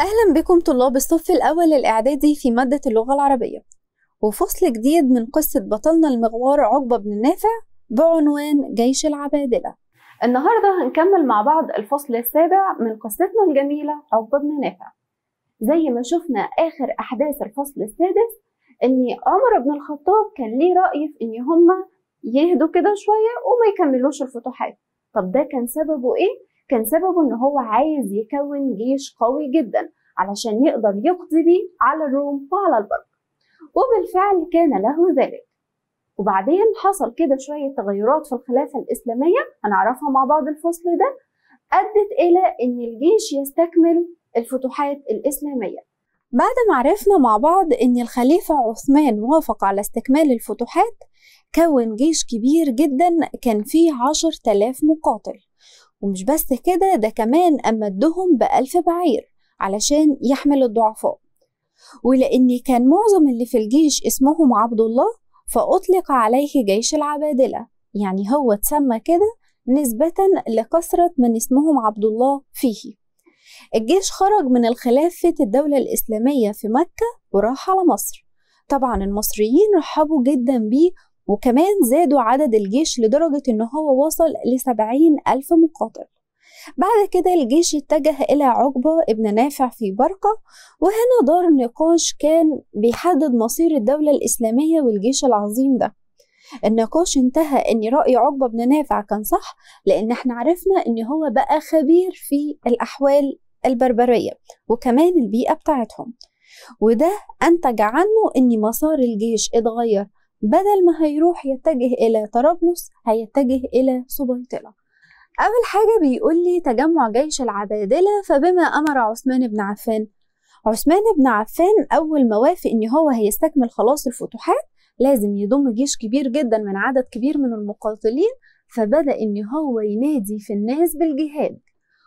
أهلا بكم طلاب الصف الأول الإعدادي في مادة اللغة العربية وفصل جديد من قصة بطلنا المغوار عقبة بن نافع بعنوان جيش العبادلة النهاردة هنكمل مع بعض الفصل السابع من قصتنا الجميلة عقبة بن نافع زي ما شفنا آخر أحداث الفصل السادس إن عمر بن الخطاب كان ليه رأي في إن هما يهدوا كده شوية وما يكملوش الفتوحات طب ده كان سببه إيه؟ كان سببه إن هو عايز يكون جيش قوي جدا علشان يقدر يقضي بيه على الروم وعلى البر وبالفعل كان له ذلك وبعدين حصل كده شوية تغيرات في الخلافة الإسلامية هنعرفها مع بعض الفصل ده أدت إلى إن الجيش يستكمل الفتوحات الإسلامية بعد ما عرفنا مع بعض إن الخليفة عثمان وافق على استكمال الفتوحات كون جيش كبير جدا كان فيه عشر تلاف مقاتل ومش بس كده ده كمان أمدهم بألف بعير علشان يحمل الضعفاء ولأن كان معظم اللي في الجيش اسمهم عبد الله فأطلق عليه جيش العبادلة يعني هو اتسمى كده نسبة لكثرة من اسمهم عبد الله فيه الجيش خرج من الخلافة الدولة الإسلامية في مكة وراح على مصر طبعا المصريين رحبوا جدا بيه وكمان زادوا عدد الجيش لدرجة إن هو وصل لسبعين ألف مقاتل بعد كده الجيش اتجه إلى عقبة ابن نافع في برقة وهنا دار نقاش كان بيحدد مصير الدولة الإسلامية والجيش العظيم ده النقاش انتهى ان رأي عقبة بن نافع كان صح لان احنا عرفنا ان هو بقى خبير في الاحوال البربرية وكمان البيئة بتاعتهم وده انتج عنه ان مسار الجيش اتغير بدل ما هيروح يتجه الى طرابلس هيتجه الى سبيطلة أول حاجة بيقول لي تجمع جيش العبادلة فبما أمر عثمان بن عفان عثمان بن عفان أول ما وافق إن هو هيستكمل خلاص الفتوحات لازم يضم جيش كبير جدا من عدد كبير من المقاتلين فبدأ إن هو ينادي في الناس بالجهاد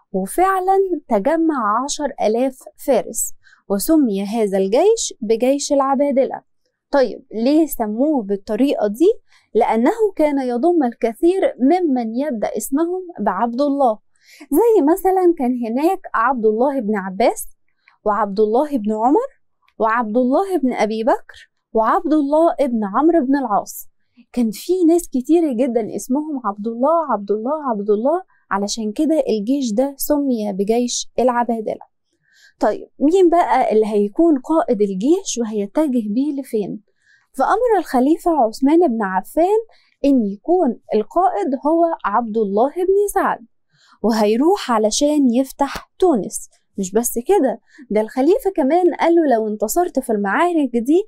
وفعلا تجمع عشر ألاف فارس وسمي هذا الجيش بجيش العبادلة طيب ليه سموه بالطريقة دي؟ لأنه كان يضم الكثير ممن يبدأ اسمهم بعبد الله زي مثلا كان هناك عبد الله بن عباس وعبد الله بن عمر وعبد الله بن أبي بكر وعبد الله بن عمرو بن العاص كان في ناس كتير جدا اسمهم عبد الله عبد الله عبد الله علشان كده الجيش ده سمي بجيش العبادلة طيب مين بقى اللي هيكون قائد الجيش وهيتجه بيه لفين فأمر الخليفة عثمان بن عفان إن يكون القائد هو عبد الله بن سعد وهيروح علشان يفتح تونس مش بس كده ده الخليفة كمان قال له لو انتصرت في المعارك دي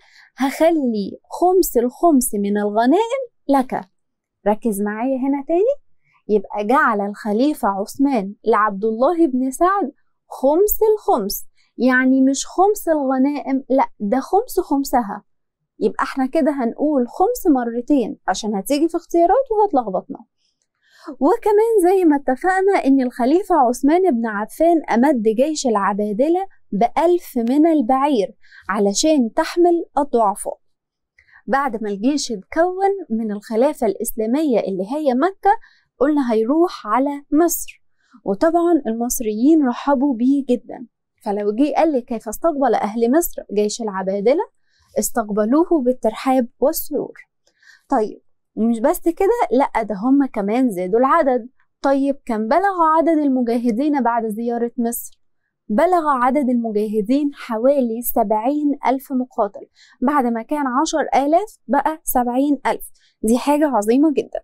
هخلي خمس الخمس من الغنائم لك ركز معايا هنا تاني يبقى جعل الخليفة عثمان لعبد الله بن سعد خمس الخمس يعني مش خمس الغنائم لا ده خمس خمسها يبقى احنا كده هنقول خمس مرتين عشان هتيجي في اختيارات وهتلخبطنا وكمان زي ما اتفقنا ان الخليفة عثمان بن عفان امد جيش العبادلة بألف من البعير علشان تحمل الضعفاء بعد ما الجيش اتكون من الخلافة الإسلامية اللي هي مكة قلنا هيروح على مصر وطبعا المصريين رحبوا بيه جدا فلو جه قال لي كيف استقبل أهل مصر جيش العبادلة استقبلوه بالترحاب والسرور طيب ومش بس كده لا ده هم كمان زادوا العدد طيب كم بلغ عدد المجاهدين بعد زيارة مصر بلغ عدد المجاهدين حوالي سبعين ألف مقاتل بعد ما كان عشر آلاف بقى سبعين ألف دي حاجة عظيمة جدا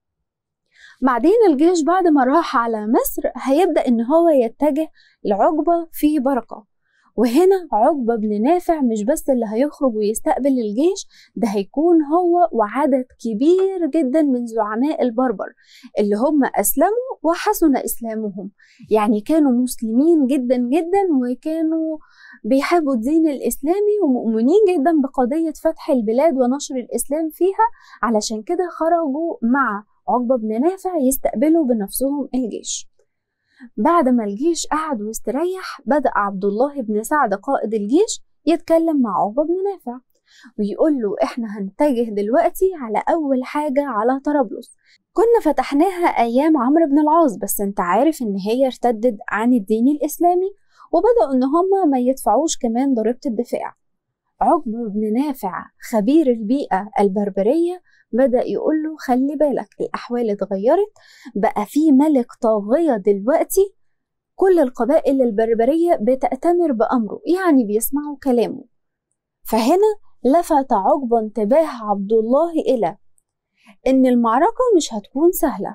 بعدين الجيش بعد ما راح على مصر هيبدأ إن هو يتجه لعقبة في بركة وهنا عقبة بن نافع مش بس اللي هيخرج ويستقبل الجيش ده هيكون هو وعدد كبير جدا من زعماء البربر اللي هم أسلموا وحسن إسلامهم يعني كانوا مسلمين جدا جدا وكانوا بيحبوا الدين الإسلامي ومؤمنين جدا بقضية فتح البلاد ونشر الإسلام فيها علشان كده خرجوا مع عقبة بن نافع يستقبلوا بنفسهم الجيش بعد ما الجيش قعد واستريح بدأ عبد الله بن سعد قائد الجيش يتكلم مع عقبة بن نافع ويقول له احنا هنتجه دلوقتي على أول حاجة على طرابلس كنا فتحناها أيام عمرو بن العاص بس انت عارف إن هي ارتدت عن الدين الإسلامي وبدأوا إن هما ما يدفعوش كمان ضريبة الدفاع عقبة بن نافع خبير البيئة البربرية بدأ يقول له خلي بالك الأحوال اتغيرت بقى في ملك طاغية دلوقتي كل القبائل البربرية بتأتمر بأمره يعني بيسمعوا كلامه فهنا لفت عقبة انتباه عبد الله إلى إن المعركة مش هتكون سهلة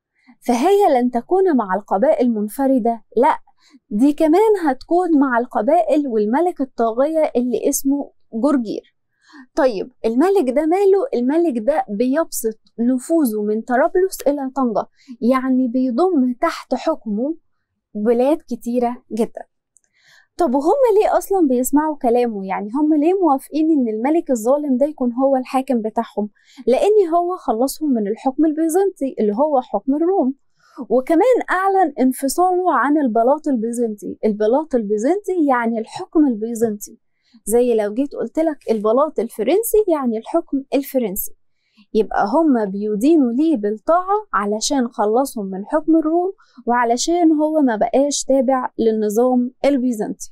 فهي لن تكون مع القبائل منفردة لا دي كمان هتكون مع القبائل والملك الطاغية اللي اسمه جرجير طيب الملك ده ماله الملك ده بيبسط نفوذه من طرابلس إلى طنجة يعني بيضم تحت حكمه بلاد كتيرة جدا طب وهم ليه أصلا بيسمعوا كلامه يعني هم ليه موافقين إن الملك الظالم ده يكون هو الحاكم بتاعهم لأن هو خلصهم من الحكم البيزنطي اللي هو حكم الروم وكمان أعلن انفصاله عن البلاط البيزنطي البلاط البيزنطي يعني الحكم البيزنطي زي لو جيت قلت لك البلاط الفرنسي يعني الحكم الفرنسي يبقى هم بيدينوا ليه بالطاعة علشان خلصهم من حكم الروم وعلشان هو ما بقاش تابع للنظام البيزنطي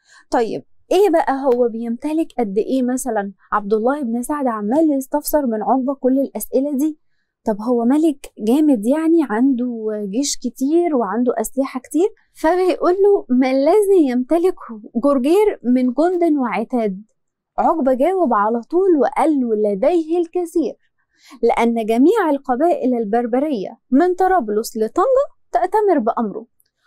طيب ايه بقى هو بيمتلك قد ايه مثلا عبد الله بن سعد عمال يستفسر من عقبة كل الاسئلة دي طب هو ملك جامد يعني عنده جيش كتير وعنده أسلحة كتير فبيقول له ما الذي يمتلكه جرجير من جند وعتاد عقبة جاوب على طول وقال له لديه الكثير لأن جميع القبائل البربرية من طرابلس لطنجة تأتمر بأمره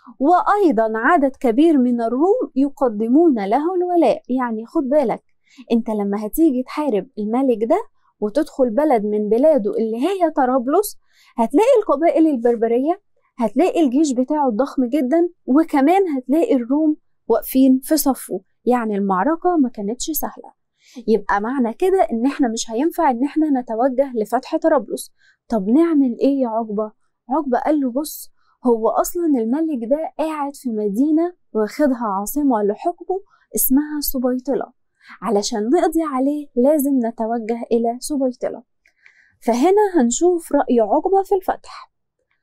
وأيضا عدد كبير من الروم يقدمون له الولاء يعني خد بالك انت لما هتيجي تحارب الملك ده وتدخل بلد من بلاده اللي هي طرابلس هتلاقي القبائل البربرية هتلاقي الجيش بتاعه الضخم جدا وكمان هتلاقي الروم واقفين في صفه يعني المعركة ما كانتش سهلة يبقى معنى كده ان احنا مش هينفع ان احنا نتوجه لفتح طرابلس طب نعمل ايه يا عقبة عقبة قال له بص هو اصلا الملك ده قاعد في مدينة واخدها عاصمة لحكمه اسمها سبيطلة علشان نقضي عليه لازم نتوجه إلى سبيطلة فهنا هنشوف رأي عقبة في الفتح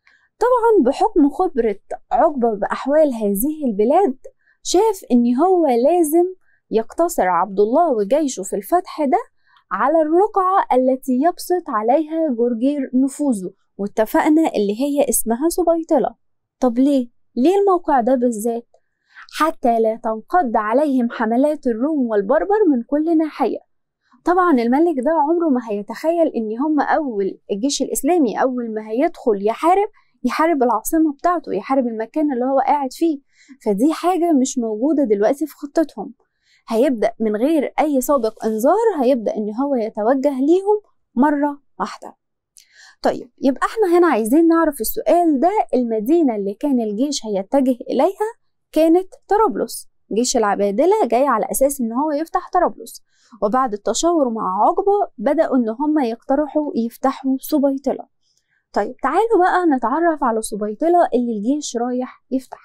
طبعا بحكم خبرة عقبة بأحوال هذه البلاد شاف إن هو لازم يقتصر عبد الله وجيشه في الفتح ده على الرقعة التي يبسط عليها جرجير نفوذه واتفقنا اللي هي اسمها سبيطلة طب ليه؟ ليه الموقع ده بالذات؟ حتى لا تنقض عليهم حملات الروم والبربر من كل ناحية طبعا الملك ده عمره ما هيتخيل ان هم اول الجيش الاسلامي اول ما هيدخل يحارب يحارب العاصمة بتاعته يحارب المكان اللي هو قاعد فيه فدي حاجة مش موجودة دلوقتي في خطتهم هيبدأ من غير أي سابق إنذار هيبدأ إن هو يتوجه ليهم مرة واحدة طيب يبقى احنا هنا عايزين نعرف السؤال ده المدينة اللي كان الجيش هيتجه إليها كانت طرابلس جيش العبادلة جاي على أساس إن هو يفتح طرابلس وبعد التشاور مع عقبة بدأوا إن هم يقترحوا يفتحوا سبيطلة طيب تعالوا بقى نتعرف على سبيطلة اللي الجيش رايح يفتح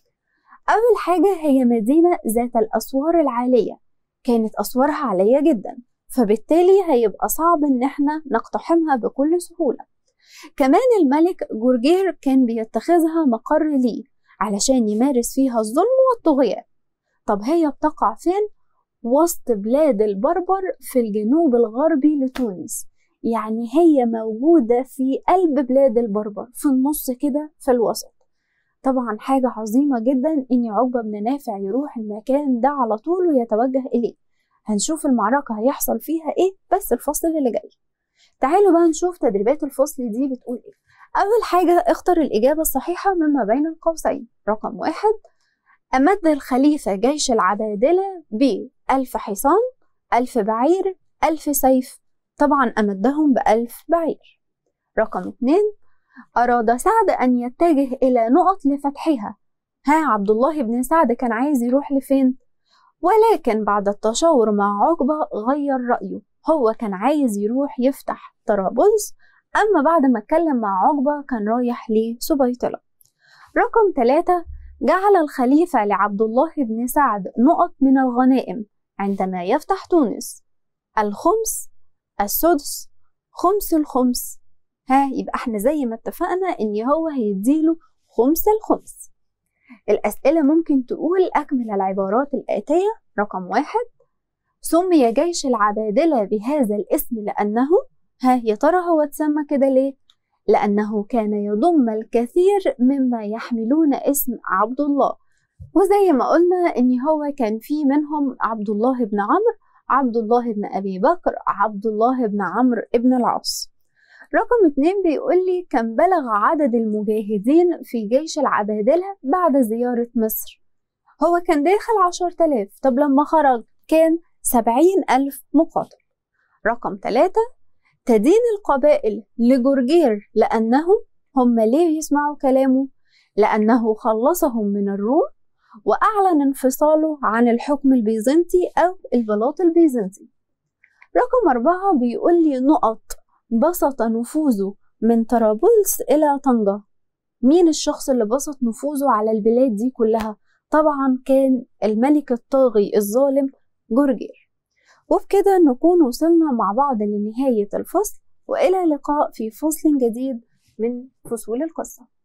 أول حاجة هي مدينة ذات الأسوار العالية كانت أسوارها عالية جدا فبالتالي هيبقى صعب إن احنا نقتحمها بكل سهولة كمان الملك جورجير كان بيتخذها مقر ليه علشان يمارس فيها الظلم والطغيان طب هي بتقع فين؟ وسط بلاد البربر في الجنوب الغربي لتونس يعني هي موجودة في قلب بلاد البربر في النص كده في الوسط طبعا حاجة عظيمة جدا إن عقبة بن نافع يروح المكان ده على طول ويتوجه إليه هنشوف المعركة هيحصل فيها إيه بس الفصل اللي جاي تعالوا بقى نشوف تدريبات الفصل دي بتقول إيه أول حاجة اختر الإجابة الصحيحة مما بين القوسين رقم واحد أمد الخليفة جيش العبادلة بألف حصان ألف بعير ألف سيف طبعا أمدهم بألف بعير رقم اتنين أراد سعد أن يتجه إلى نقط لفتحها ها عبد الله بن سعد كان عايز يروح لفين؟ ولكن بعد التشاور مع عقبة غير رأيه هو كان عايز يروح يفتح طرابلس أما بعد ما اتكلم مع عقبة كان رايح لسبيطلة رقم ثلاثة جعل الخليفة لعبد الله بن سعد نقط من الغنائم عندما يفتح تونس الخمس السدس خمس الخمس ها يبقى احنا زي ما اتفقنا ان هو هيديله خمس الخمس الأسئلة ممكن تقول أكمل العبارات الآتية رقم واحد سمي جيش العبادلة بهذا الاسم لأنه ها يا ترى هو اتسمى كده ليه؟ لأنه كان يضم الكثير مما يحملون اسم عبد الله وزي ما قلنا إن هو كان في منهم عبد الله بن عمرو عبد الله بن أبي بكر عبد الله بن عمرو بن العاص رقم اتنين بيقول لي كم بلغ عدد المجاهدين في جيش العبادلة بعد زيارة مصر هو كان داخل عشر تلاف طب لما خرج كان سبعين ألف مقاتل رقم ثلاثة تدين القبائل لجرجير لأنهم هم ليه يسمعوا كلامه لأنه خلصهم من الروم وأعلن انفصاله عن الحكم البيزنطي أو البلاط البيزنطي رقم أربعة بيقول لي نقط بسط نفوذه من طرابلس إلى طنجة مين الشخص اللي بسط نفوذه على البلاد دي كلها طبعا كان الملك الطاغي الظالم جرجير وبكده نكون وصلنا مع بعض لنهاية الفصل وإلى لقاء في فصل جديد من فصول القصة